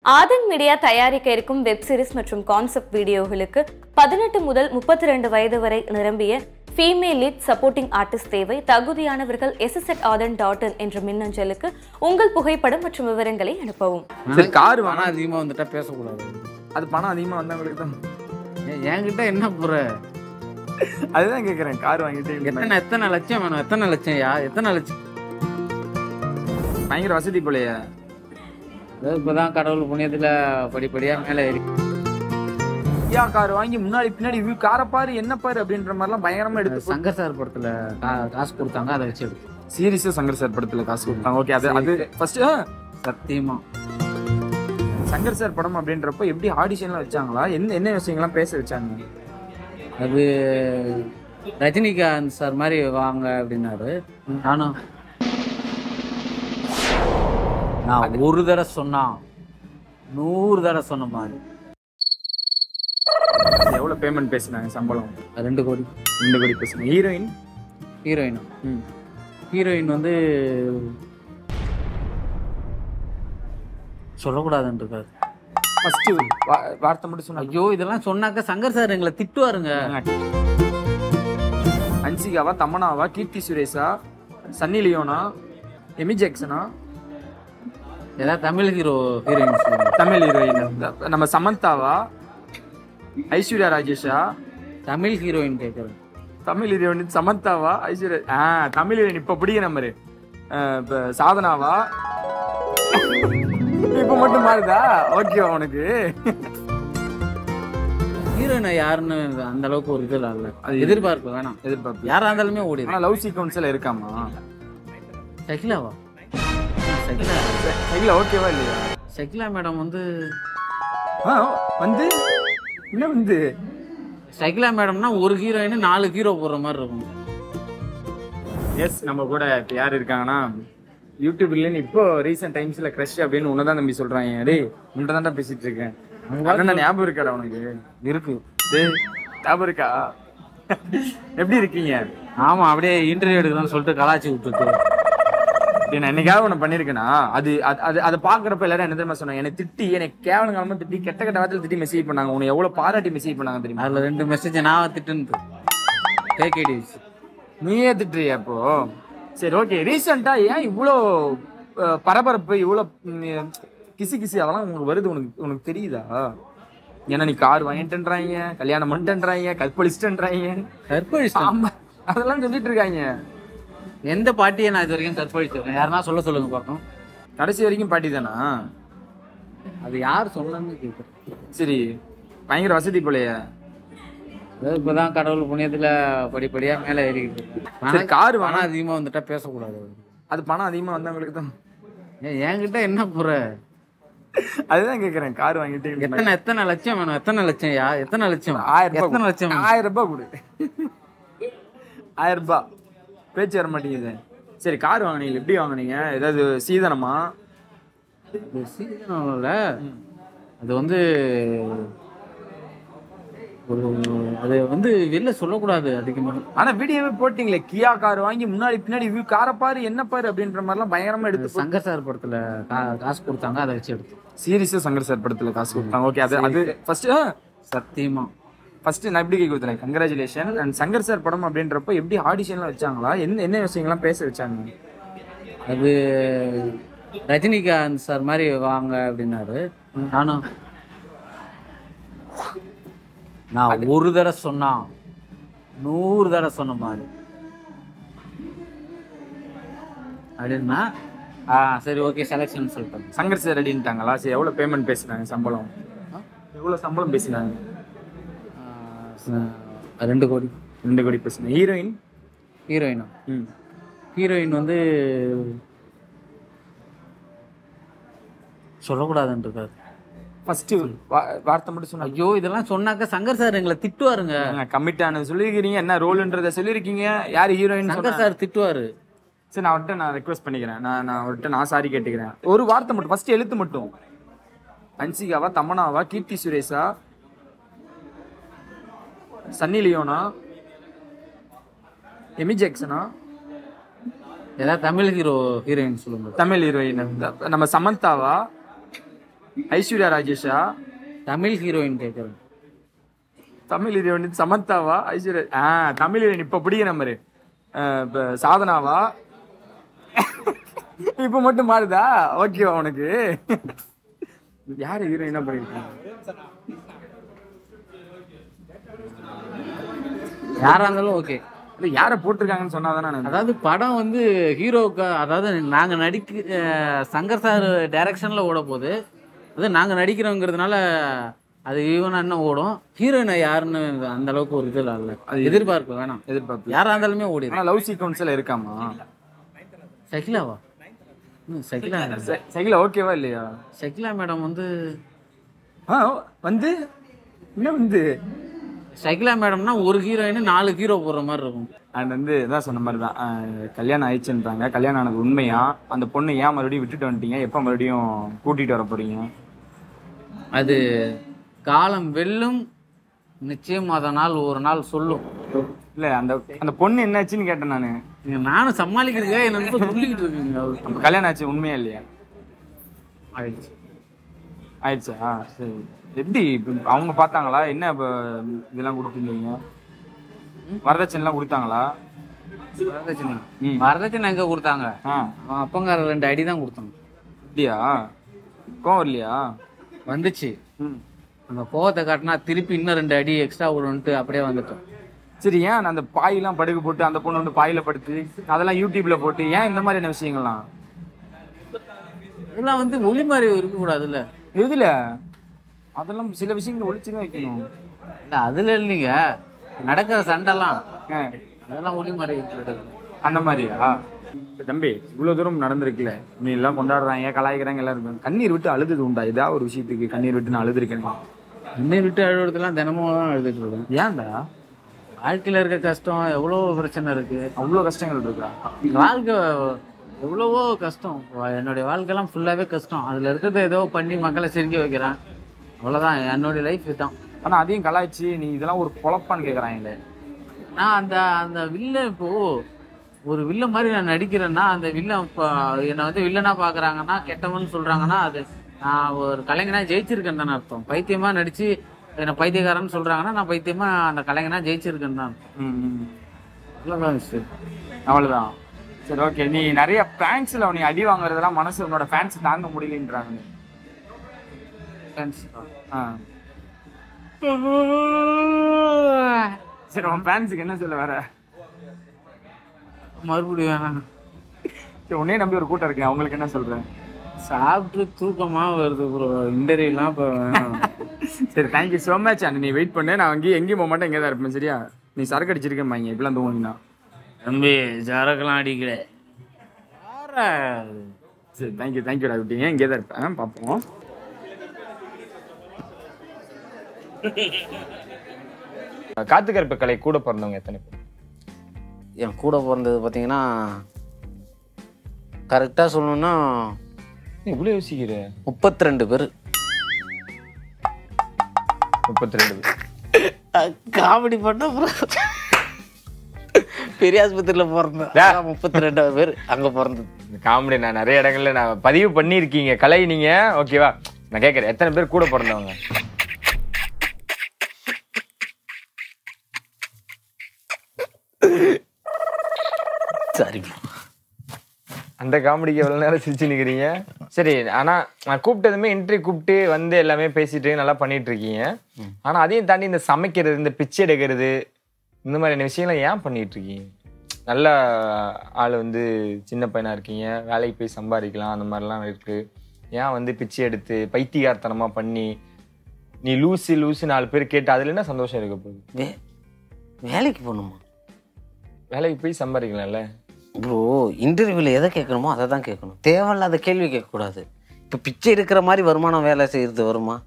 ஆதன் Media தயாரிக்க இருக்கும் web series மற்றும் கான்செப்ட் வீடியோகளுக்கு பதினெட்டு முதல் முப்பத்தி ரெண்டு வயது வரை நிரம்பிய ஃபீமேல் லீட் சப்போர்ட்டிங் ஆர்டிஸ்ட் தேவை தகுதியானவர்கள் எஸ்எஸ்எட் ஆதன் டாட் இன் என்ற மின்னஞ்சலுக்கு உங்கள் புகைப்படம் மற்றும் விவரங்களை அனுப்பவும் சரி கார் பணம் வேணாம் அதிகமாக வந்துட்டா பேசக்கூடாது அது பணம் அதிகமா வந்தவங்களுக்கு தான் ஏன் என்கிட்ட என்ன புற அதுதான் கேக்குறேன் கார் வாங்கிட்டு எத்தனை எத்தனை லட்சம் வேணும் எத்தனை லட்சம் யா எத்தனை லட்சம் பயங்கர வசதி போலயே அதாவது இப்பதான் கடவுள் புண்ணியத்துல படிப்படியா மேல ஏறி ஐயா கார் வாங்கி முன்னாடி பின்னாடி வியூ காரை பாரு என்ன பாரு அப்படின்ற மாதிரிலாம் பயங்கரமா எடுத்து சங்கர் சார் படத்துல கா- காசு கொடுத்தாங்க அதை வச்சு எடுத்து சீரியஸா சங்கர் சார் படத்துல காசு கொடுத்தாங்க ஓகே அது அது ஃபர்ஸ்ட் சத்தியமா சங்கர் சார் படம் அப்படின்றப்ப எப்படி ஆடிஷன்லாம் வச்சாங்களா என்ன என்ன விஷயங்கள்லாம் பேச வச்சாங்க அது ரஜினிகாந்த் சார் மாதிரி வாங்க அப்படின்னாரு நானும் நான் ஒரு தடவை சொன்னா நூறு தடவை சொன்ன மாதிரி எவ்வளவு பேமெண்ட் பேசினாங்க சம்பளம் ரெண்டு கோடி ரெண்டு கோடி பேசினாங்க ஹீரோயின் ஹீரோயின் ஹீரோயின் வந்து சொல்லக்கூடாதுன்றிருக்காரு ஃபர்ஸ்ட் வார்த்தை மட்டும் சொன்னாங்க ஐயோ இதெல்லாம் சொன்னாக்க சங்கர் சார் எங்களை திட்டுவாருங்க அன்சிகாவா தமனாவா கீர்த்தி சுரேஷா சன்னி லியோனா எமி ஜாக்சனா ஏதாவது தமிழ் ஹீரோ ஹீரோயின் சொல்லுங்க தமிழ் ஹீரோயின் நம்ம சமந்தாவா ஐஸ்வர்யா ராஜேஷா தமிழ் ஹீரோயின் கேட்குறேன் தமிழ் ஹீரோயின் சமந்தாவா ஐஸ்வர்யா ஆ தமிழ் ஹீரோயின் இப்ப பிடிக்க நம்பரு இப்போ சாதனாவா இப்ப மட்டும் மாறுதா ஓகே உனக்கு ஹீரோயினை யாருன்னு அந்த அளவுக்கு ஒரு இது இல்ல அது எதிர்பார்ப்பு வேணாம் எதிர்பார்ப்பு யாரா இருந்தாலுமே ஓடிடும் ஆனா லவ் சீக்வன்ஸ்ல இருக்காமா ஷகிலாவா ஷகிலா இல்ல ஓகேவா இல்லையா ஷகிலா மேடம் வந்து ஆ வந்து என்ன வந்து ஷகிலா மேடம்னா ஒரு ஹீரோயின் நாலு ஹீரோ போடுற மாதிரி இருக்கும் எஸ் நம்ம கூட இப்போ யார் இருக்காங்கன்னா யூடியூப்ல இப்போ ரீசெண்ட் டைம்ஸ்ல க்ரஷ் அப்படின்னு உன்னதான் தம்பி சொல்றாங்க டேய் உன்கிட்ட தான்டா பேசிட்டு இருக்கேன் அண்ணா ஞாபகம் இருக்காடா உனக்கு இருக்கு டேய் ஞாபகம் இருக்கா எப்படி இருக்கீங்க ஆமா அப்படியே இன்டர்வியூ எடுக்கலாம்னு சொல்லிட்டு கலாச்சி விட்டுட்டு டேய், நான் என்னைக்காவது ஒன்று பண்ணியிருக்கேனா அது அது அது அதை பார்க்குறப்ப எல்லாரும் என்ன தெரியுமா சொன்னாங்க என்னை திட்டி எனக்கு கேவலங்காலமா திட்டி கெட்ட கெட்ட வார்த்தையில திட்டி மெசேஜ் பண்ணாங்க உன்னை எவ்வளவு பாராட்டி மெசேஜ் பண்ணாங்க தெரியுமா அதுல ரெண்டு மெசேஜ் நான் திட்டுன்னு கேகேடி நீயே திட்டுறியா அப்போ சரி ஓகே ரீசெண்டா ஏன் இவ்வளோ அஹ், பரபரப்பு இவ்வளோ ம், கிசு கிசு அதெல்லாம் உங்களுக்கு வருது உனக்கு உனக்கு தெரியுதா ஏன்னா நீ கார் வாங்கிட்டுன்றாங்க கல்யாணம் பண்ணிட்டுன்றாங்க கற்பழிச்சிட்டுன்றாங்க கற்பழிச்சிட்டேன் ஆமா அதெல்லாம் சொல்லிட்டு இருக்காங்க எந்த பாட்டியை நான் இது வரைக்கும் கற்பழிச்சிருக்கேன் யாருன்னா சொல்ல சொல்லுங்க பார்ப்போம் கடைசி வரைக்கும் பாட்டி தானா அது யார் சொன்னன்னு கேட்குறேன் சரி பயங்கர வசதி போலயே அதாவது இப்பதான் கடவுள் புண்ணியத்துல படிப்படியா மேல ஏறிக்கிட்டு இருக்கு. சரி பணம் கார் பணம் வாங்க அதிகமா வந்துட்டா பேசக்கூடாது அது பணம் அதிகமா வந்தவங்களுக்கு தான் ஏன் என்கிட்ட என்ன புற அதுதான் கேக்குறேன் கார் வாங்கிட்டு எத்தனை எத்தனை லட்சம் வேணும் எத்தனை லட்சம் யா எத்தனை லட்சம் ஆயிரம் எத்தனை ரூபாய் லட்சம் கொடு. வேணும்? ஆயிரம் ரூபாய் கொடு ஆயிரம் ரூபாய் பேச்சு வர மாட்டேங்குது சரி கார் வாங்குனீங்க எப்படி வாங்குனீங்க ஏதாவது சீதனமா இது சீதனம் இல்ல அது வந்து ஒரு அது வந்து வெளில சொல்லக்கூடாது அதிகமா ஆனா வீடியோவே போட்டீங்களே கியா கார் வாங்கி முன்னாடி பின்னாடி வியூ காரை பாரு என்ன பாரு அப்படின்ற மாதிரிலாம் பயங்கரமா எடுத்து சங்கர் சார் படத்துல கா- காசு கொடுத்தாங்க அதை வச்சு எடுத்தோம் சீரியஸா சங்கர் சார் படத்துல காசு கொடுத்தாங்க ஓகே அது அது ஃபர்ஸ்ட் சத்தியமா ஃபர்ஸ்ட் நான் எப்படி கொடுத்தேன் கங்க்ராச்சுலேஷன் அண்ட் சங்கர் சார் படம் அப்படின்றப்ப எப்படி ஆடிஷன்லாம் வச்சாங்களா என்ன என்ன விஷயங்கள்லாம் பேச வச்சாங்க அது ரஜினிகாந்த் சார் மாதிரி வாங்க அப்படின்னாரு நானும் நான் ஒரு தடவை சொன்னா நூறு தடவை சொன்ன மாதிரி அப்படின்னா ஆ சரி ஓகே செலெக்ஷன் சொல்லிட்டேன் சங்கர் சார் அப்படின்ட்டாங்களா சரி எவ்வளவு பேமெண்ட் பேசினாங்க சம்பளம் எவ்வளவு சம்பளம் பேசினாங்க ஆ, ச- ரெண்டு கோடி ரெண்டு கோடி பேசினாங்க ஹீரோயின் ஹீரோயினா ம் ஹீரோயின் வந்து சொல்லக்கூடாதுன்றிருக்காரு ஃபர்ஸ்ட் வார்த்தை மட்டும் சொன்னாங்க ஐயோ இதெல்லாம் சொன்னாக்க சங்கர் சார் எங்களை திட்டுவாருங்க கமிட் ஆனது சொல்லியிருக்கீங்க என்ன ரோல்ன்றத சொல்லியிருக்கீங்க யார் ஹீரோயின் சங்கர் சார் திட்டுவாரு சரி நான் அவர்கிட்ட நான் ரெக்வஸ்ட் பண்ணிக்கிறேன் நான் நான் அவர்கிட்ட நான் சாரி கேட்டுக்கிறேன் ஒரு வார்த்தை மட்டும் ஃபர்ஸ்ட் எழுத்து மட்டும் அன்சிகாவா தமனாவா கீர்த்தி சுரேஷா சன்னி லியோனா எமி ஜாக்சனா ஏதாவது தமிழ் ஹீரோ ஹீரோயின் சொல்லுங்க தமிழ் ஹீரோயின் நம்ம சமந்தாவா ஐஸ்வர்யா ராஜேஷா தமிழ் ஹீரோயின் கேட்குறேன் தமிழ் ஹீரோயின் சமந்தாவா ஐஸ்வர்யா ஆ தமிழ் ஹீரோயின் இப்ப பிடிக்க நம்பரு இப்ப சாதனாவா இப்ப மட்டும் மாறுதா ஓகேவா உனக்கு யாரு ஹீரோயின் என்ன பண்ணிருக்காங்க யாரா இருந்தாலும் ஓகே இல்ல யார போட்டிருக்காங்கன்னு சொன்னாதானே நான் அதாவது படம் வந்து ஹீரோவுக்கு அதாவது நாங்கள் நடிக்க அஹ் சங்கர் சார் டைரக்ஷனில் ஓட போகுது அது நாங்கள் நடிக்கிறோங்கிறதுனால அது ஈவனாக என்ன ஓடும் ஹீரோயினை யாருன்னு அந்த அளவுக்கு ஒரு இது இல்லை எதிர்பார்ப்பு வேணாம் எதிர்பார்ப்பு யாரா இருந்தாலுமே ஓடிடும் ஆனா லவ் சீக்வன்ஸ்ல இருக்காமா சகிலாவா ம், சகிலா சைக்கிள் ஓகேவா இல்லையா சகிலா மேடம் வந்து ஆ வந்து என்ன வந்து சகிலா மேடம்னா ஒரு ஹீரோயின் நாலு ஹீரோ போடுற மாதிரி இருக்கும் அண்ட் வந்து இதான் சொன்ன மாதிரி தான் அஹ் கல்யாணம் ஆயிடுச்சுன்றாங்க கல்யாணம் ஆனது உண்மையா அந்த பொண்ணு ஏன் மறுபடியும் விட்டுட்டு வந்துட்டீங்க எப்போ மறுபடியும் கூட்டிட்டு வர போறீங்க அது காலம் வெல்லும் நிச்சயம் அத நாள் ஒரு நாள் சொல்லும் இல்ல அந்த அந்த பொண்ணு என்னாச்சுன்னு கேட்டேன் நானு இங்க நானும் சமாளிக்கிறதுக்காக என்ன ரொம்ப சொல்லிக்கிட்டு இருக்குங்க அவரு. அப்ப கல்யாணம் ஆச்சு உண்மையா இல்லையா ஆயிடுச்சு ஆயிடுச்சா சரி எப்படி இப்ப அவங்க பார்த்தாங்களா என்ன இப்ப இதெல்லாம் கொடுத்துருந்தீங்க வரதட்சணைலாம் கொடுத்தாங்களா வரதட்சணை ம். வரதட்சணை எங்க கொடுத்தாங்க ஆ அவன் அப்பங்கார ரெண்டு அடி தான் கொடுத்தாங்க அப்படியா கோவம் இல்லையா வந்துச்சு ம் அந்த கோவத்தை காட்டினா திருப்பி இன்னும் ரெண்டு அடி எக்ஸ்ட்ரா விடுன்ட்டு அப்படியே வந்துட்டோம் சரி ஏன் நான் அந்த பாயெல்லாம் படுக்க போட்டு அந்த பொண்ணு வந்து பாயில படுத்து அதெல்லாம் யூடியூப்ல போட்டு ஏன் இந்த மாதிரியான விஷயங்கள்லாம் இதெல்லாம் வந்து ஒளிமாறி இருக்கக்கூடாதுல்ல எதுல அதெல்லாம் சில விஷயங்களை ஒழிச்சுதான் வைக்கணும் இல்ல அதுல இல்லைங்க நடக்கிற சண்டைலாம் ஆ, அதெல்லாம் ஒளிமாறி இருக்கக்கூடாது அந்த மாதிரியா தம்பி இவ்வளவு தூரம் நடந்திருக்குல்ல நீ எல்லாம் கொண்டாடுறாங்க கலாய்க்கிறாங்க எல்லாம் இருக்கு கண்ணீர் விட்டு அழுதுது உண்டா ஏதாவது ஒரு விஷயத்துக்கு கண்ணீர் விட்டு நான் அழுதுருக்கேன் இன்னை விட்டு அழுவுறதுலாம் தினமும் தான் எழுதிட்டு இருக்கேன் ஏன்டா வாழ்க்கையில இருக்க கஷ்டம் எவ்வளோ பிரச்சனை இருக்கு அவ்வளவு கஷ்டங்கள் இருக்கா வாழ்க்கை எவ்வளவோ கஷ்டம் வா- என்னுடைய வாழ்க்கைலாம் ஃபுல்லாவே கஷ்டம் அதுல இருக்கிறத ஏதோ பண்ணி மக்களை சிரிக்க வைக்கிறேன் அவ்வளவுதான் என்னுடைய லைஃப் இதுதான் ஆனா அதையும் கலாய்ச்சி நீ இதெல்லாம் ஒரு பொழப்பான்னு கேக்குறாங்களே நான் அந்த அந்த வில்லன் இப்போ ஒரு வில்லன் மாதிரி நான் நடிக்கிறேன்னா அந்த வில்லன் இப்போ என்னை வந்து வில்லனா பாக்குறாங்கன்னா கெட்டவன் சொல்றாங்கன்னா அது நான் ஒரு கலைஞனா ஜெயிச்சிருக்கேன் தானே அர்த்தம் பைத்தியமா நடிச்சு என்னை பைத்தியக்காரன்னு சொல்றாங்கன்னா நான் பைத்தியமா அந்த கலைஞனா ஜெயிச்சிருக்கேன் தான் அர்த்தம். ம், ம். அவ்வளவுதான் விஷயம். அவ்வளவுதான் சரி ஓகே நீ நிறைய பிராங்க்ஸ்ல நீ அடி வாங்குறதெல்லாம் மனசு உன்னோட ஃபேன்ஸ் தாங்க முடியலன்றாங்க Thanks. ஆ. சரி உன் ஃபேன்ஸுக்கு என்ன சொல்ல வர மறுபடியும் வேணாம் சரி உன்னே நம்பி ஒரு கூட்டம் இருக்கு அவங்களுக்கு என்ன சொல்ற சாப்பிட்டு தூக்கமா வருது ப்ரோ இன்டர்வியூலாம் இப்போ வேணாம். சரி தேங்க்யூ ஸோ மச் அண்ட் நீ வெயிட் பண்ணு நான் அங்கேயும் எங்கேயும் போக மாட்டேன் இங்கே தான் இருப்பேன் சரியா நீ சரக்கு அடிச்சிருக்கேன் பாங்க இப்படிலாம் தூங்கினா தம்பி சரக்கெல்லாம் அடிக்கல யாரா? சரி தேங்க்யூ தேங்க்யூடா விட்டீங்க இங்கே தான் இருப்பேன் பார்ப்போம் காத்து கருப்பு கலை கூட பிறந்தவங்க எத்தனை பேர் என் கூட பிறந்தது பார்த்தீங்கன்னா கரெக்டாக சொல்லணும்னா இவ்வளோ யோசிக்கிற முப்பத்தி ரெண்டு பேர் முப்பத்தி ரெண்டு பேர் காமெடி பண்ண பெரிய ஆஸ்பத்திரியில் பிறந்தேன் முப்பத்தி ரெண்டாவது பேர் அங்கே பிறந்தது காமெடி நான் நிறைய இடங்கள்ல நான் பதிவு பண்ணியிருக்கீங்க கலை நீங்க ஓகேவா நான் கேட்குறேன் எத்தனை பேர் கூட பிறந்தவங்க சரி அந்த காமெடிக்கு எவ்வளவு நேரம் சிரிச்சு நிக்கிறீங்க சரி ஆனா நான் கூப்பிட்டதுமே இன்டர்வியூ கூப்பிட்டு வந்து எல்லாமே பேசிட்டு நல்லா பண்ணிட்டு இருக்கீங்க ஆனா அதையும் தாண்டி இந்த சமைக்கிறது இந்த பிச்சை எடுக்கிறது இந்த மாதிரியான விஷயங்களை ஏன் பண்ணிட்டு இருக்கீங்க நல்ல ஆள் வந்து சின்ன பையனா இருக்கீங்க வேலைக்கு போய் சம்பாதிக்கலாம் அந்த மாதிரிலாம் இருக்கு ஏன் வந்து பிச்சை எடுத்து பைத்தியகாரத்தனமா பண்ணி நீ லூசு லூசு நாலு பேர் கேட்டு அதுல என்ன சந்தோஷம் இருக்க போகுது வே வேலைக்கு போகணுமா வேலைக்கு போய் சம்பாதிக்கலாம்ல ப்ரோ இன்டர்வியூவில் எதை கேட்கணுமோ அதை தான் கேட்கணும் தேவையில்லாத கேள்வி கேட்கக்கூடாது இப்போ பிச்சை எடுக்கிற மாதிரி வருமானம் வேலை செய்யறது வருமா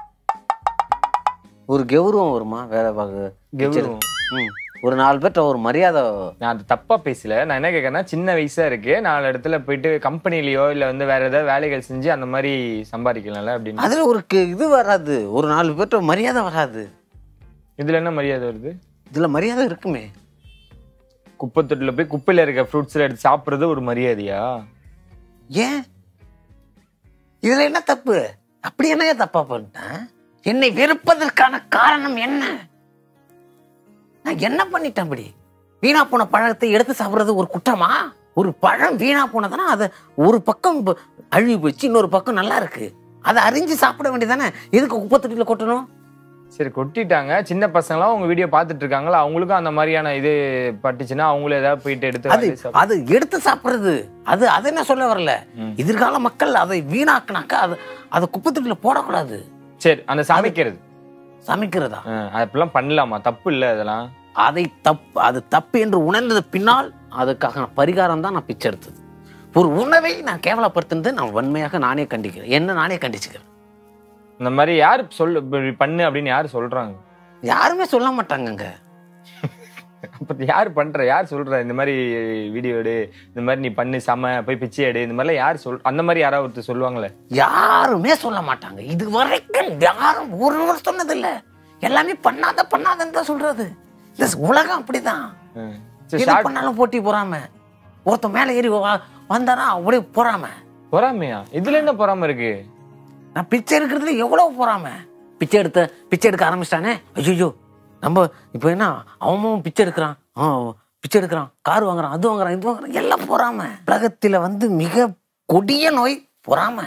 ஒரு கௌரவம் வருமா வேலை பார்க்க பிச்சை கௌரவம். எடுக்க- ம் ஒரு நாலு பேர்ட்ட ஒரு மரியாதை நான் அது தப்பா பேசல நான் என்ன கேட்கறேன்னா சின்ன வயசா இருக்கு நாலு இடத்துல போயிட்டு கம்பெனிலயோ இல்ல வந்து வேற ஏதாவது வேலைகள் செஞ்சு அந்த மாதிரி சம்பாதிக்கலாம்ல அப்படின்னு அதில் ஒரு கு- இது வராது ஒரு நாலு பேர்ட்ட மரியாதை வராது இதுல என்ன மரியாதை வருது இதில் மரியாதை இருக்குமே குப்பைத்தொட்டில போய் குப்பையில இருக்க ஃப்ரூட்ஸ்ல எடுத்து சாப்பிடுறது ஒரு மரியாதையா ஏன் இதில் என்ன தப்பு அப்படி என்னங்க தப்பா பண்ணிட்டேன் என்னை வெறுப்பதற்கான காரணம் என்ன நான் என்ன பண்ணிட்டேன் அப்படி வீணா போன பழத்தை எடுத்து சாப்பிடுறது ஒரு குற்றமா ஒரு பழம் வீணா போனதுன்னா அதை ஒரு பக்கம் ப- அழுகி போச்சு இன்னொரு பக்கம் நல்லா இருக்கு அதை அறிஞ்சு சாப்பிட வேண்டியதானே எதுக்கு குப்பை தொட்டியில கொட்டணும் சரி கொட்டிட்டாங்க சின்ன பசங்களாம் உங்க வீடியோ பார்த்துட்டு இருக்காங்களா அவங்களுக்கும் அந்த மாதிரியான இது பட்டுச்சுன்னா அவங்களும் ஏதாவது போயிட்டு எடுத்து அது வாங்கி சாப்பிடு- அது எடுத்து சாப்பிடுறது அது அதை என்ன சொல்ல வரல ம். எதிர்கால மக்கள் அதை வீணாக்குனாக்கா அது அதை குப்பை தொட்டியில போடக்கூடாது சரி அந்த சமைக்கிறது சமைக்கிறதா ஆ, அப்படிலாம் பண்ணலாமா தப்பு இல்ல அதெல்லாம் அதை தப்பு அது தப்பு என்று உணர்ந்தது பின்னால் அதுக்காக பரிகாரம் தான் நான் பிச்சை எடுத்தது ஒரு உணவை நான் கேவலப்படுத்துனது நான் வன்மையாக நானே கண்டிக்கிறேன் என்ன நானே கண்டிச்சுக்கிறேன் இந்த மாதிரி யார் சொல்லு இப்படி பண்ணு அப்படின்னு யார் சொல்றாங்க யாருமே சொல்ல மாட்டாங்கங்க அப்ப யார் பண்ற யார் சொல்ற இந்த மாதிரி வீடியோ எடு இந்த மாதிரி நீ பண்ணு செம போய் பிச்சை எடு இந்த மாதிரிலாம் யார் சொல் அந்த மாதிரி யாராவது ஒருத்தர் சொல்லுவாங்களே யாருமே சொல்ல மாட்டாங்க இது வரைக்கும் யாரும் ஒருவர் சொன்னதில்ல எல்லாமே பண்ணாத பண்ணாதன்னு தான் சொல்றது இந்த உலகம் அப்படிதான் ஆ. சரி எது ஷார்ட் பண்ணாலும் போட்டி போறாம ஒருத்தன் மேல ஏறி வா- வந்தானா அப்படியே போறாம பொறாமையா இதுல என்ன பொறாம இருக்கு நான் பிச்சை எடுக்கிறதுல எவ்வளவு போறாம பிச்சை எடுத்த பிச்சை எடுக்க ஆரம்பிச்சிட்டானே ஐயோ நம்ம இப்போ என்ன அவன் பிச்சை எடுக்கிறான் ஆ, பிச்சை எடுக்கிறான் கார் வாங்குறான் அது வாங்குறான் இது வாங்குறான் எல்லாம் பொறாம உலகத்துல வந்து மிக கொடிய நோய் பொறாம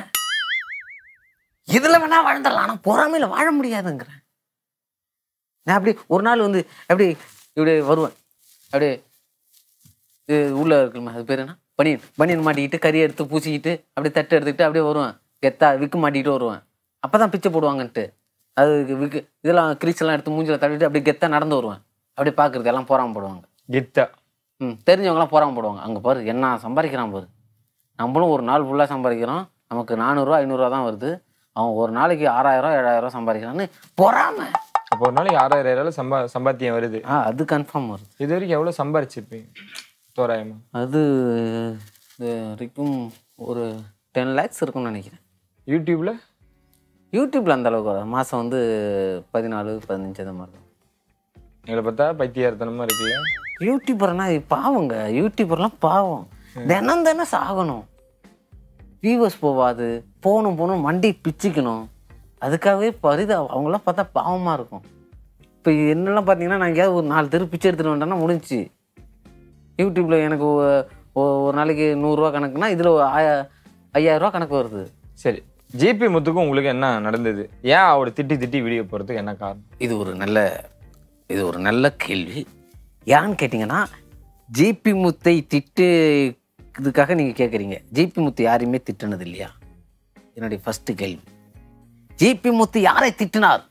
இதுல வேணா வாழ்ந்துடலாம் ஆனா பொறாமையில வாழ முடியாதுங்கிறேன் நான் அப்படி ஒரு நாள் வந்து அப்படி இப்படி வருவேன் அப்படியே இது உள்ள இருக்குமா அது பேர் என்ன பனியன் பனியன் மாட்டிக்கிட்டு கறி எடுத்து பூசிக்கிட்டு அப்படியே தட்டு எடுத்துக்கிட்டு அப்படியே வருவேன் கெத்தா விக்கு மாட்டிக்கிட்டு வருவேன் அப்பதான் பிச்சை போடுவாங்கன்ட்டு அது விக்கு இதெல்லாம் கிரீஸ் எல்லாம் எடுத்து மூஞ்சில தட்டிட்டு அப்படியே கெத்தா நடந்து வருவேன் அப்படியே பார்க்கறது எல்லாம் போறாம போடுவாங்க கெத்தா ம் தெரிஞ்சவங்களாம் போறாம போடுவாங்க அங்க பாரு என்ன சம்பாதிக்கிறான் பாரு நம்மளும் ஒரு நாள் ஃபுல்லாக சம்பாதிக்கிறோம் நமக்கு நானூறுரூவா ஐநூறுரூவா தான் வருது அவன் ஒரு நாளைக்கு ஆறாயிரம் ஏழாயிரம் ரூபா சம்பாதிக்கிறான்னு பொறாம அப்போ ஒரு நாளைக்கு ஆறாயிரம் ரூபாய் சம்பா சம்பாத்தியம் வருது ஆ அது கன்ஃபார்ம் வருது இது வரைக்கும் எவ்வளவு சம்பாரிச்சிருப்பீங்க தோராயமா அது இது வரைக்கும் ஒரு டென் லேக்ஸ் இருக்கும்னு நினைக்கிறேன் யூடியூப்ல யூடியூப்ல அந்த அளவுக்கு வராது மாதம் வந்து பதினாலு பதினஞ்சு அந்த மாதிரி தான் எங்களை பார்த்தா பைத்தியார்த்தனமா இருக்குல்ல யூடியூபர்னா இது பாவங்க யூடியூபர்லாம் பாவம் தினம் தினம் சாகணும் வியூவர்ஸ் போவாது போகணும் போகணும் மண்டி பிச்சுக்கணும் அதுக்காகவே பரிதா அவங்களாம் பார்த்தா பாவமாக இருக்கும் இப்போ என்னெல்லாம் பார்த்தீங்கன்னா நான் எங்கேயாவது ஒரு நாலு தெரு பிச்சை எடுத்துகிட்டு வந்துட்டேன்னா முடிஞ்சுச்சு யூடியூப்பில் எனக்கு ஒ- ஒ- ஒரு நாளைக்கு நூறுரூவா கணக்குனா இதில் ஐயாயிரரூவா கணக்கு வருது சரி ஜிபி முத்துக்கும் உங்களுக்கு என்ன நடந்தது ஏன் அவர் திட்டி திட்டி வீடியோ போறதுக்கு என்ன காரணம் இது ஒரு நல்ல இது ஒரு நல்ல கேள்வி ஏன்னு கேட்டிங்கன்னா ஜிபி முத்தை திட்டு இதுக்காக நீங்கள் கேட்குறீங்க ஜிபி முத்து யாரையுமே திட்டுனது இல்லையா என்னுடைய ஃபஸ்ட்டு கேள்வி ஜிபி முத்து யாரை திட்டினார்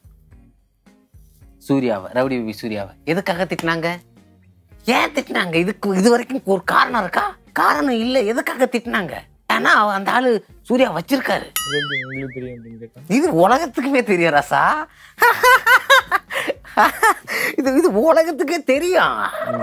சூர்யாவை ரவுடி பேபி சூர்யாவை எதுக்காக திட்டினாங்க ஏன் திட்டினாங்க இதுக்கு இது வரைக்கும் ஒரு காரணம் இருக்கா காரணம் இல்லை எதுக்காக திட்டினாங்க ஏன்னா அவ- அந்த ஆளு சூர்யா வச்சிருக்காரு இது எப்படி உங்களுக்கு தெரியும் அப்படின்னு கேட்டா இது உலகத்துக்குமே தெரியும் ராசா இது இது உலகத்துக்கே தெரியும்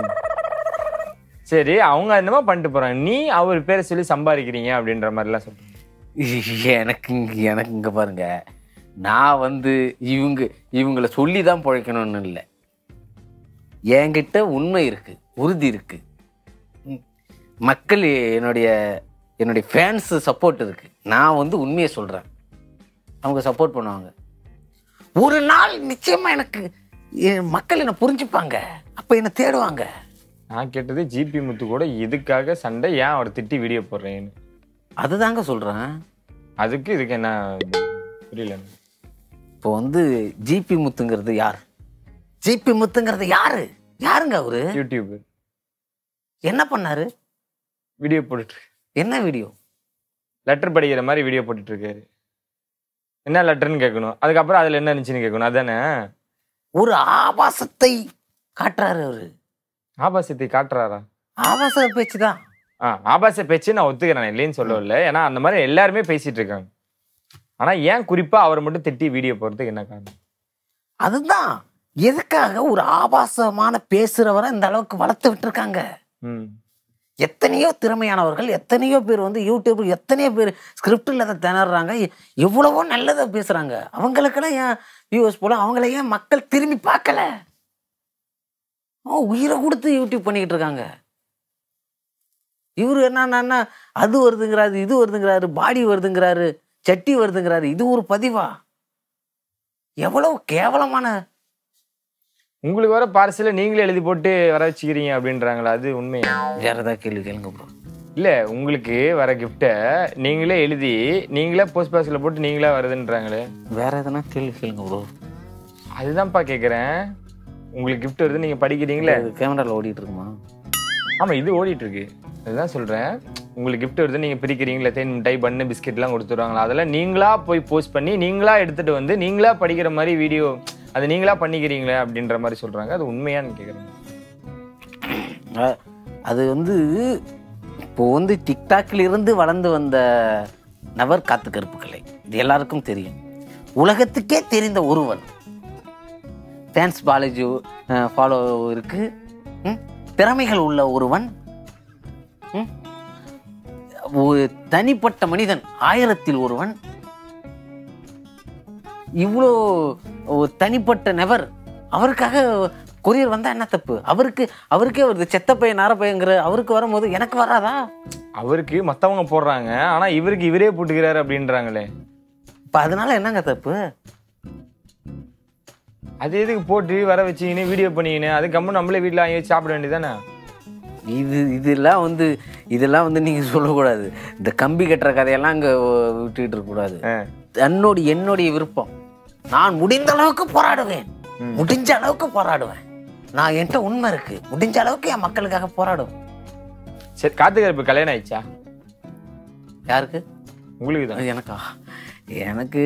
சரி அவங்க என்னமோ பண்ணிட்டு போறாங்க நீ அவர் பேரை சொல்லி சம்பாதிக்கிறீங்க அப்படின்ற மாதிரிலாம் சொல்றீங்க எனக்கு இங்க எனக்கு இங்க பாருங்க நான் வந்து இவங்க இவங்கள சொல்லி தான் பிழைக்கணும்னு இல்லை என்கிட்ட உண்மை இருக்கு உறுதி இருக்கு ம். மக்கள் என்னுடைய என்னுடைய ஃபேன்ஸ் சப்போர்ட் இருக்கு நான் வந்து உண்மையை சொல்றேன் அவங்க சப்போர்ட் பண்ணுவாங்க ஒரு நாள் நிச்சயமா எனக்கு என் மக்கள் என்னை புரிஞ்சுப்பாங்க அப்ப என்னை தேடுவாங்க நான் கேட்டது ஜிபி முத்து கூட இதுக்காக சண்டை ஏன் அவர் திட்டி வீடியோ போடுறேன்னு அதுதாங்க சொல்றேன் அதுக்கு இதுக்கு என்ன புரியல எனக்கு. இப்போ வந்து ஜிபி முத்துங்கிறது யார் ஜிபி முத்துங்கிறது யாரு யாருங்க அவரு யூடியூப் என்ன பண்ணாரு வீடியோ போட்டுட்டு என்ன வீடியோ லெட்டர் படிக்கிற மாதிரி வீடியோ போட்டுட்டு இருக்காரு என்ன லெட்டர்னு கேட்கணும் அதுக்கப்புறம் அதுல என்ன இருந்துச்சுன்னு கேட்கணும் அதானே ஒரு ஆபாசத்தை காட்டுறாரு அவரு ஆபாசத்தை காட்டுறாரா ஆபாச பேச்சு தான் ஆ ஆபாச பேச்சு நான் ஒத்துக்கிறேன் நான் இல்லைன்னு சொல்லல ஏன்னா அந்த மாதிரி எல்லாருமே பேசிட்டு இருக்காங்க ஆனா ஏன் குறிப்பா அவர் மட்டும் திட்டி வீடியோ போறதுக்கு என்ன காரணம் அதுதான் எதுக்காக ஒரு ஆபாசமான பேசுறவரை இந்த அளவுக்கு வளர்த்து விட்டுருக்காங்க ம் எத்தனையோ திறமையானவர்கள் எத்தனையோ பேர் வந்து யூடியூப் எத்தனையோ பேர் ஸ்கிரிப்டில் அதை திணறாங்க எ- எவ்வளவோ நல்லதை பேசுறாங்க அவங்களுக்கெல்லாம் ஏன் வியூவர்ஸ் போல அவங்கள ஏன் மக்கள் திரும்பி பார்க்கல அவன் உயிரை கொடுத்து யூடியூப் பண்ணிக்கிட்டு இருக்காங்க இவர் என்னன்னா அது வருதுங்கிறாரு இது வருதுங்கிறாரு பாடி வருதுங்கிறாரு சட்டி வருதுங்கிறாரு இது ஒரு பதிவா எவ்வளவு கேவலமான உங்களுக்கு வர பார்சலை நீங்களே எழுதி போட்டு வர வச்சுக்கிறீங்க அப்படின்றாங்களா அது உண்மையா வேற ஏதாவது கேள்வி கேளுங்க ப்ரோ இல்ல உங்களுக்கு வர கிஃப்ட்டை நீங்களே எழுதி நீங்களே போஸ்ட் பாக்ஸ்ல போட்டு நீங்களே வருதுன்றாங்களே வேற எதனா கேள்வி கேளுங்க ப்ரோ அதுதான்ப்பா கேக்குறேன் உங்களுக்கு gift வருது நீங்க படிக்கிறீங்களே கேமரால ஓடிட்டு இருக்குமா ஆமா இது ஓடிட்டு இருக்கு அதுதான் சொல்றேன் உங்களுக்கு gift வருது நீங்க பிரிக்கிறீங்களா தேன் மிட்டாய் பண்ணு பிஸ்கெட்லாம் கொடுத்துருவாங்களா அதெல்லாம் நீங்களா போய் போஸ்ட் பண்ணி நீங்களா எடுத்துட்டு வந்து நீங்களா படிக்கிற மாதிரி வீடியோ அது நீங்களா பண்ணிக்கிறீங்களே அப்படின்ற மாதிரி சொல்றாங்க அது உண்மையான்னு கேக்குறேன் அஹ், அது வந்து இப்போ வந்து டிக்டாக்ல இருந்து வளர்ந்து வந்த நபர் காத்து கருப்பு கலை இது எல்லாருக்கும் தெரியும் உலகத்துக்கே தெரிந்த ஒருவன் ஃபேன்ஸ் பாலாஜி ஃபாலோ இருக்கு ம்? திறமைகள் உள்ள ஒருவன் ம்? ஒரு தனிப்பட்ட மனிதன் ஆயிரத்தில் ஒருவன் இவ்வளோ ஒரு தனிப்பட்ட நபர் அவருக்காக கொரியர் வந்தா என்ன தப்பு அவருக்கு அவருக்கே வருது செத்த பையன் நார பையங்கிற அவருக்கு வரும்போது எனக்கு வராதா அவருக்கு மத்தவங்க போடுறாங்க ஆனா இவருக்கு இவரே போட்டுக்கிறாரு அப்படின்றாங்களே இப்ப அதனால என்னங்க தப்பு அது எதுக்கு போட்டு வர வச்சுக்கின்னு வீடியோ பண்ணிக்கின்னு அது கம்மு நம்மளே வீட்டில் வாங்கி வச்சு சாப்பிட வேண்டியதானே இது இதெல்லாம் வந்து இதெல்லாம் வந்து நீங்க சொல்லக்கூடாது இந்த கம்பி கட்டுற கதையெல்லாம் அங்க விட்டுக்கிட்டு இருக்கக்கூடாது தன்னோட என்னுடைய விருப்பம் நான் முடிந்த அளவுக்கு போராடுவேன் முடிஞ்ச அளவுக்கு போராடுவேன் நான் என்கிட்ட உண்மை இருக்கு முடிஞ்ச அளவுக்கு என் மக்களுக்காக போராடுவேன் சரி காத்துக்கார இப்ப கல்யாணம் ஆயிடுச்சா யாருக்கு உங்களுக்கு தான் அது எனக்கா எனக்கு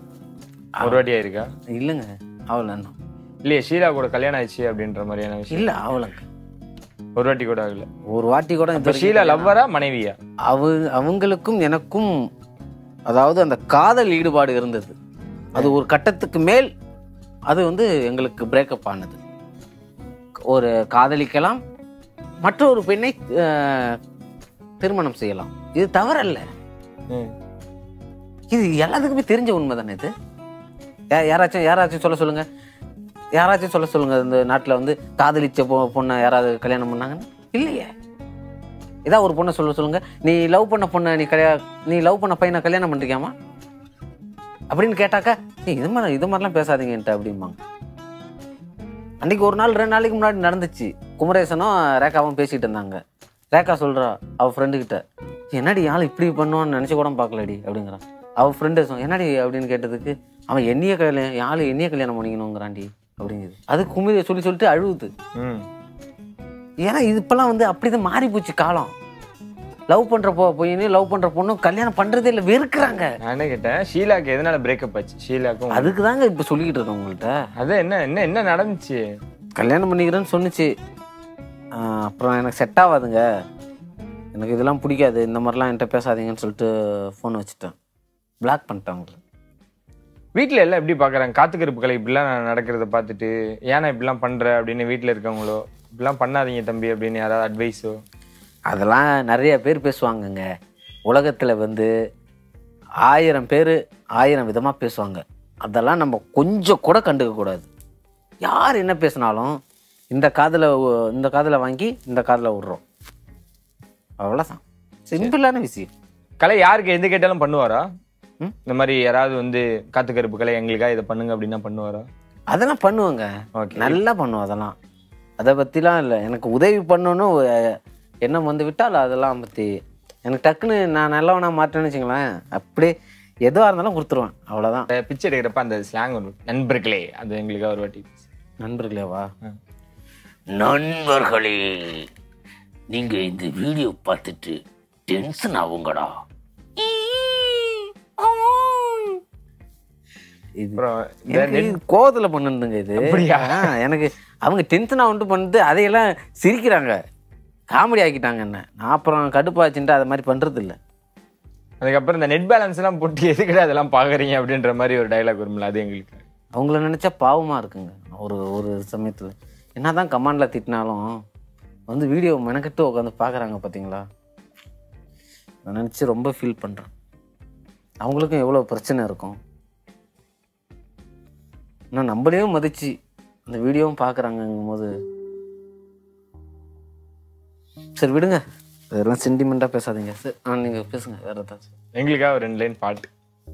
ஒரு வாட்டி ஆயிருக்கா இல்லைங்க அவள் அண்ணன் இல்லையே ஷீலா கூட கல்யாணம் ஆயிடுச்சு அப்படின்ற மாதிரியான விஷயம் இல்ல அவளுங்க ஒரு வாட்டி கூட ஆகல ஒரு வாட்டி கூட இப்ப ஷீலா லவ்வரா மனைவியா அவ அவங்களுக்கும் எனக்கும் அதாவது அந்த காதல் ஈடுபாடு இருந்தது அது ஒரு கட்டத்துக்கு மேல் அது வந்து எங்களுக்கு பிரேக்கப் ஆனது ஒரு காதலிக்கலாம் மற்றொரு பெண்ணை அஹ், திருமணம் செய்யலாம் இது தவறல்ல ம். இது எல்லாத்துக்குமே தெரிஞ்ச உண்மை தானே இது யா- யாராச்சும் யாராச்சும் சொல்ல சொல்லுங்க யாராச்சும் சொல்ல சொல்லுங்க இந்த நாட்டில் வந்து காதலிச்ச பொ பொண்ணை யாராவது கல்யாணம் பண்ணாங்கன்னு இல்லையே ஏதாவது ஒரு பொண்ணை சொல்ல சொல்லுங்க நீ லவ் பண்ண பொண்ணை நீ கல்யாணம் நீ லவ் பண்ண பையனை கல்யாணம் பண்ணிருக்கியாமா அப்படின்னு கேட்டாக்கா நீ இது மாதிரி இது மாதிரிலாம் பேசாதீங்கன்ட்டு அப்படிம்பாங்க அன்னைக்கு ஒரு நாள் ரெண்டு நாளைக்கு முன்னாடி நடந்துச்சு குமரேசனும் ரேகாவும் பேசிட்டு இருந்தாங்க ரேகா சொல்றா அவ ஃப்ரெண்டு கிட்ட என்னடி ஆள் இப்படி பண்ணுவான்னு நினைச்சு கூட பார்க்கலடி அப்படிங்கிறான் அவ ஃப்ரெண்டு என்னடி அப்படின்னு கேட்டதுக்கு அவன் என்னைய கல்யாணம் என் ஆளு என்னைய கல்யாணம் பண்ணிக்கணுங்கிறான்டி அப்படிங்குது அது குமரியை சொல்லி சொல்லிட்டு அழுவுது ம் ஏன்னா இது இப்பெல்லாம் வந்து அப்படிதான் மாறி போச்சு காலம் லவ் பண்ற பொ பையனையும் லவ் பண்ற பொண்ணும் கல்யாணம் பண்றதே இல்லை வெறுக்கிறாங்க நான் என்ன கேட்டேன் ஷீலாக்கு எதனால பிரேக்கப் ஆச்சு ஷீலாக்கும் அதுக்கு தாங்க இப்ப சொல்லிக்கிட்டு இருக்கேன் உங்கள்கிட்ட அதான் என்ன என்ன என்ன நடந்துச்சு கல்யாணம் பண்ணிக்கிறேன்னு சொன்னுச்சு ஆஹ் அப்புறம் எனக்கு செட் ஆகாதுங்க எனக்கு இதெல்லாம் பிடிக்காது இந்த மாதிரிலாம் என்கிட்ட பேசாதீங்கன்னு சொல்லிட்டு ஃபோன் வச்சுட்டேன் பிளாக் பண்ணிட்டேன் அவங்களை வீட்ல எல்லாம் எப்படி பாக்குறாங்க காத்துக்கருப்பு கலை இப்படிலாம் நடக்கிறத பார்த்துட்டு ஏன்னா இப்படிலாம் பண்ற அப்படின்னு வீட்ல இருக்கவங்களோ இப்படிலாம் பண்ணாதீங்க தம்பி அப்படின்னு யாராவது அட்வைஸோ அதெல்லாம் நிறைய பேர் பேசுவாங்கங்க உலகத்தில் வந்து ஆயிரம் பேர் ஆயிரம் விதமாக பேசுவாங்க அதெல்லாம் நம்ம கொஞ்சம் கூட கண்டுக்க கூடாது யார் என்ன பேசினாலும் இந்த காதில் இந்த காதில் வாங்கி இந்த காதில் விடுறோம் அவ்வளோதான் சிம்பிளான விஷயம் கலை யாருக்கு எந்த கேட்டாலும் பண்ணுவாரா ம்? இந்த மாதிரி யாராவது வந்து காத்துக்கருப்பு கலை எங்களுக்காக இதை பண்ணுங்க அப்படின்னா பண்ணுவாரா அதெல்லாம் பண்ணுவேங்க ஓகே நல்லா பண்ணுவோம் அதெல்லாம் அதை பற்றிலாம் இல்லை எனக்கு உதவி பண்ணணும்னு அஹ், எண்ணம் வந்து விட்டால் அதெல்லாம் பற்றி எனக்கு டக்குன்னு நான் நல்லவனா மாட்டேன்னு வச்சுங்களேன் அப்படியே எதுவாக இருந்தாலும் கொடுத்துருவேன் அவ்வளோதான் அந்த பிச்சை எடுக்கிறப்ப அந்த ஸ்லாங் ஒன்று நண்பர்களே அது எங்களுக்காக ஒரு வாட்டி நண்பர்களேவா நண்பர்களே நீங்க இந்த வீடியோ பார்த்துட்டு டென்ஷன் ஆகுங்கடா இது அப்புறம் இந்த எனக்கு இது கோவத்துல பண்ணுதுங்க இது அப்படியா? ஆ, எனக்கு அவங்க டென்ஷனாக வந்துட்டு பண்ணிட்டு அதையெல்லாம் சிரிக்கிறாங்க காமெடி ஆக்கிட்டாங்க என்ன நான் அப்புறம் கடுப்பாச்சுன்ட்டு அது மாதிரி பண்றது இல்ல அதுக்கப்புறம் இந்த நெட் பேலன்ஸ் எல்லாம் போட்டு எதுக்கிட்ட அதெல்லாம் பாக்குறீங்க அப்படின்ற மாதிரி ஒரு டைலாக் வரும்ல அது எங்களுக்கு அவங்கள நினைச்சா பாவமா இருக்குங்க ஒரு ஒரு சமயத்துல என்னதான் கமாண்ட்ல திட்டினாலும் வந்து வீடியோ மெனக்கட்டு உட்காந்து பார்க்கறாங்க பாத்தீங்களா நான் நினைச்சு ரொம்ப ஃபீல் பண்றேன் அவங்களுக்கும் எவ்வளவு பிரச்சனை இருக்கும் ஆனால் நம்மளையும் மதிச்சு அந்த வீடியோவும் பார்க்குறாங்கங்கும் போது சரி விடுங்க அதெல்லாம் சென்டிமெண்ட்டாக பேசாதீங்க சரி ஆ நீங்கள் பேசுங்க வேறு ஏதாச்சும் எங்களுக்காக ஒரு ரெண்டு லைன் பாட்டு